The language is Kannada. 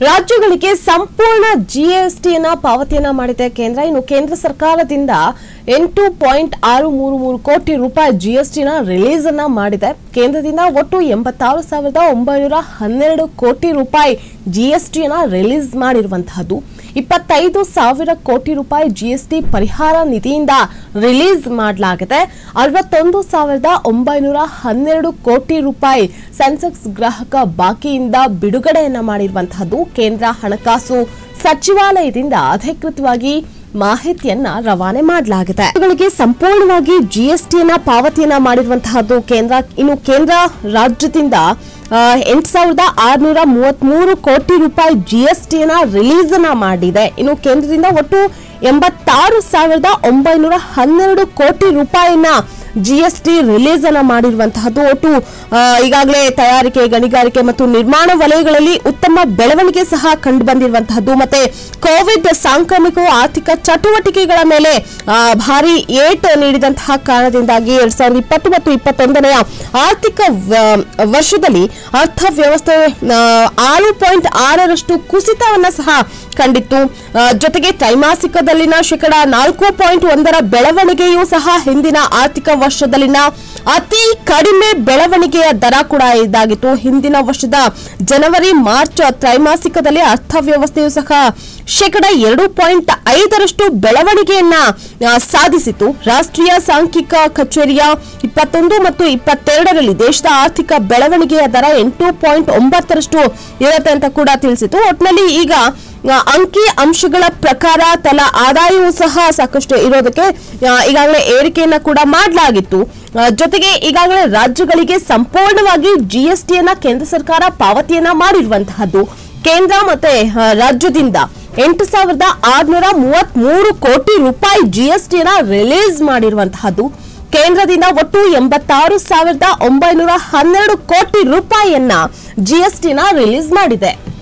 ರಾಜ್ಯಗಳಿಗೆ ಸಂಪೂರ್ಣ ಜಿಎಸ್ಟಿಯನ್ನ ಪಾವತಿಯನ್ನ ಮಾಡಿದೆ ಕೇಂದ್ರ ಇನ್ನು ಕೇಂದ್ರ ಸರ್ಕಾರದಿಂದ ಎಂಟು ಪಾಯಿಂಟ್ ಆರು ಮೂರು ಮೂರು ಕೋಟಿ ರೂಪಾಯಿ ಜಿಎಸ್ಟಿನ ರಿಲೀಸ್ ಅನ್ನ ಮಾಡಿದೆ ಕೇಂದ್ರದಿಂದ ಒಟ್ಟು ಎಂಬತ್ತಾರು ಸಾವಿರದ ಒಂಬೈನೂರ ಹನ್ನೆರಡು ಕೋಟಿ ರೂಪಾಯಿ ಜಿಎಸ್ಟಿಯನ್ನ ರಿಲೀಸ್ ಮಾಡಿರುವಂತಹದ್ದು ಇಪ್ಪತ್ತೈದು ಸಾವಿರ ಕೋಟಿ ರೂಪಾಯಿ ಜಿಎಸ್ಟಿ ಪರಿಹಾರ ನಿಧಿಯಿಂದ ರಿಲೀಸ್ ಮಾಡಲಾಗಿದೆ ಅರವತ್ತೊಂದು ಸಾವಿರದ ಒಂಬೈನೂರ ಹನ್ನೆರಡು ಕೋಟಿ ರೂಪಾಯಿ ಸೆನ್ಸೆಕ್ಸ್ ಗ್ರಾಹಕ ಬಾಕಿಯಿಂದ ಬಿಡುಗಡೆಯನ್ನ ಮಾಡಿರುವಂತಹದ್ದು ಕೇಂದ್ರ ಹಣಕಾಸು ಸಚಿವಾಲಯದಿಂದ ಅಧಿಕೃತವಾಗಿ ಮಾಹಿತಿಯನ್ನ ರವಾನೆ ಮಾಡಲಾಗಿದೆ ಇವುಗಳಿಗೆ ಸಂಪೂರ್ಣವಾಗಿ ಜಿಎಸ್ಟಿಯನ್ನ ಪಾವತಿಯನ್ನ ಮಾಡಿರುವಂತಹದ್ದು ಕೇಂದ್ರ ಇನ್ನು ಕೇಂದ್ರ ರಾಜ್ಯದಿಂದ ಎಂಟು ಸಾವಿರದ ಆರುನೂರ ಮೂವತ್ಮೂರು ಕೋಟಿ ರೂಪಾಯಿ ಜಿಎಸ್ಟಿಯನ್ನ ರಿಲೀಸ್ ಅನ್ನ ಮಾಡಿದೆ ಇನ್ನು ಕೇಂದ್ರದಿಂದ ಒಟ್ಟು ಎಂಬತ್ತಾರು ಸಾವಿರದ ಒಂಬೈನೂರ ಹನ್ನೆರಡು ಕೋಟಿ ರೂಪಾಯಿನ ಜಿಎಸ್ಟಿ ರಿಲೀಸ್ ಅನ್ನ ಮಾಡಿರುವಂತಹದ್ದು ಒಟ್ಟು ಆ, ಈಗಾಗಲೇ ತಯಾರಿಕೆ ಗಣಿಗಾರಿಕೆ ಮತ್ತು ನಿರ್ಮಾಣ ವಲಯಗಳಲ್ಲಿ ಉತ್ತಮ ಬೆಳವಣಿಗೆ ಸಹ ಕಂಡು ಬಂದಿರುವಂತಹದ್ದು ಮತ್ತೆ ಕೋವಿಡ್ ಸಾಂಕ್ರಾಮಿಕವು ಆರ್ಥಿಕ ಚಟುವಟಿಕೆಗಳ ಮೇಲೆ ಆ, ಭಾರಿ ಏಟ್ ನೀಡಿದಂತಹ ಕಾರಣದಿಂದಾಗಿ ಎರಡ್ ಸಾವಿರದ ಇಪ್ಪತ್ತು ಮತ್ತು ಇಪ್ಪತ್ತೊಂದನೆಯ ಆರ್ಥಿಕ ವ- ವರ್ಷದಲ್ಲಿ ಅರ್ಥವ್ಯವಸ್ಥೆ ಆ, ಆರು ಪಾಯಿಂಟ್ ಆರರಷ್ಟು ಕುಸಿತವನ್ನ ಸಹ ಕಂಡಿತ್ತು ಆ, ಜೊತೆಗೆ ತ್ರೈಮಾಸಿಕದಲ್ಲಿನ ಶೇಕಡ ನಾಲ್ಕು ಪಾಯಿಂಟ್ ಒಂದರ ಬೆಳವಣಿಗೆಯೂ ಸಹ ಹಿಂದಿನ ಆರ್ಥಿಕ ವರ್ಷದಲ್ಲಿನ ಅತಿ ಕಡಿಮೆ ಬೆಳವಣಿಗೆಯ ದರ ಕೂಡ ಇದಾಗಿತ್ತು ಹಿಂದಿನ ವರ್ಷದ ಜನವರಿ ಮಾರ್ಚ್ ತ್ರೈಮಾಸಿಕದಲ್ಲಿ ಅರ್ಥವ್ಯವಸ್ಥೆಯು ಸಹ ಶೇಕಡ ಎರಡು ಪಾಯಿಂಟ್ ಐದರಷ್ಟು ಬೆಳವಣಿಗೆಯನ್ನ ಆ, ಸಾಧಿಸಿತು ರಾಷ್ಟ್ರೀಯ ಸಾಂಖ್ಯಿಕ ಕಚೇರಿಯ ಇಪ್ಪತ್ತೊಂದು ಮತ್ತು ಇಪ್ಪತ್ತೆರಡರಲ್ಲಿ ದೇಶದ ಆರ್ಥಿಕ ಬೆಳವಣಿಗೆಯ ದರ ಎಂಟು ಪಾಯಿಂಟ್ ಒಂಬತ್ತರಷ್ಟು ಇರುತ್ತೆ ಅಂತ ಕೂಡ ತಿಳಿಸಿತು ಒಟ್ಟಿನಲ್ಲಿ ಈಗ ಆ, ಅಂಕಿ ಅಂಶಗಳ ಪ್ರಕಾರ ತಲಾ ಆದಾಯವೂ ಸಹ ಸಾಕಷ್ಟು ಇರೋದಕ್ಕೆ ಆ, ಈಗಾಗಲೇ ಏರಿಕೆಯನ್ನ ಕೂಡ ಮಾಡಲಾಗಿತ್ತು ಆ, ಜೊತೆಗೆ ಈಗಾಗಲೇ ರಾಜ್ಯಗಳಿಗೆ ಸಂಪೂರ್ಣವಾಗಿ ಜಿಎಸ್ಟಿಯನ್ನ ಕೇಂದ್ರ ಸರ್ಕಾರ ಪಾವತಿಯನ್ನ ಮಾಡಿರುವಂತಹದ್ದು ಕೇಂದ್ರ ಮತ್ತೆ ಆ, ರಾಜ್ಯದಿಂದ ಎಂಟು ಸಾವಿರದ ಆರುನೂರ ಮೂವತ್ತ್ ಮೂರು ಕೋಟಿ ರೂಪಾಯಿ ಜಿಎಸ್ಟಿಯನ್ನ ರಿಲೀಸ್ ಮಾಡಿರುವಂತಹದ್ದು ಕೇಂದ್ರದಿಂದ ಒಟ್ಟು ಎಂಬತ್ತಾರು ಸಾವಿರದ ಒಂಬೈನೂರ ಹನ್ನೆರಡು ಕೋಟಿ ರೂಪಾಯಿಯನ್ನ ಜಿಎಸ್ಟಿನ ರಿಲೀಸ್ ಮಾಡಿದೆ